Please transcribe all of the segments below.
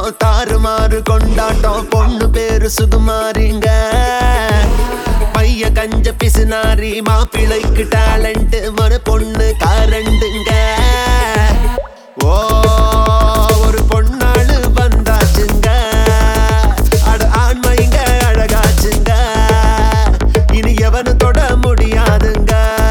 கல்யாணம் தாறுமாறு கொண்டாட்டம் பொண்ணு பேரு சுகுமாரிங்க பைய கஞ்ச பிசுனாரி மாப்பிள்ளைக்கு டேலண்ட் ஒரு பொண்ணு காரண்டுங்க ஓ ஒரு பொண்ணாளு வந்தாச்சுங்க அட ஆண்மைங்க அழகாச்சுங்க இனி எவனு தொட முடியாதுங்க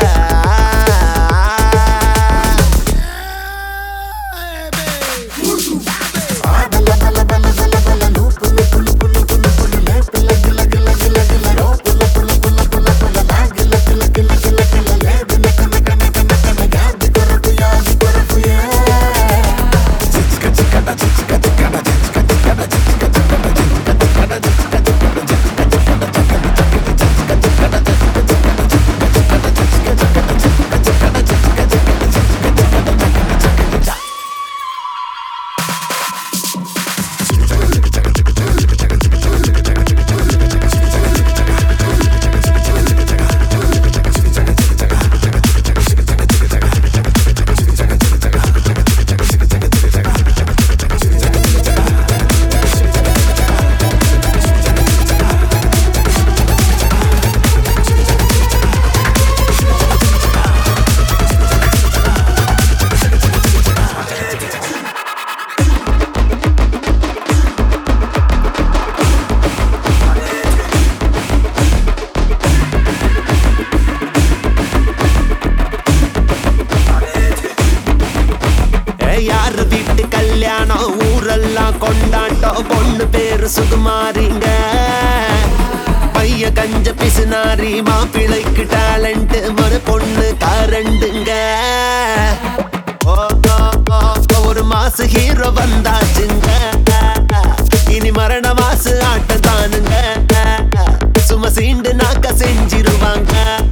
ஏய், யாரு வீட்டு கல்யாணம் ஊரெல்லாம் கொண்டாட்டம் பொண்ணு பேரு சுகுமாரிங்க பைய கஞ்ச பிசுனாரி மாப்பிள்ளைக்கு டேலண்ட் ஒரு பொண்ணு காரண்டுங்க ஓ, ஓ, ஓ, ஒரு மாசு ஹீரோ வந்தாச்சுங்க இனி மரண மாசு ஆட்டம் தானுங்க சும்மா சீண்டு நாக்க செஞ்சிருவாங்க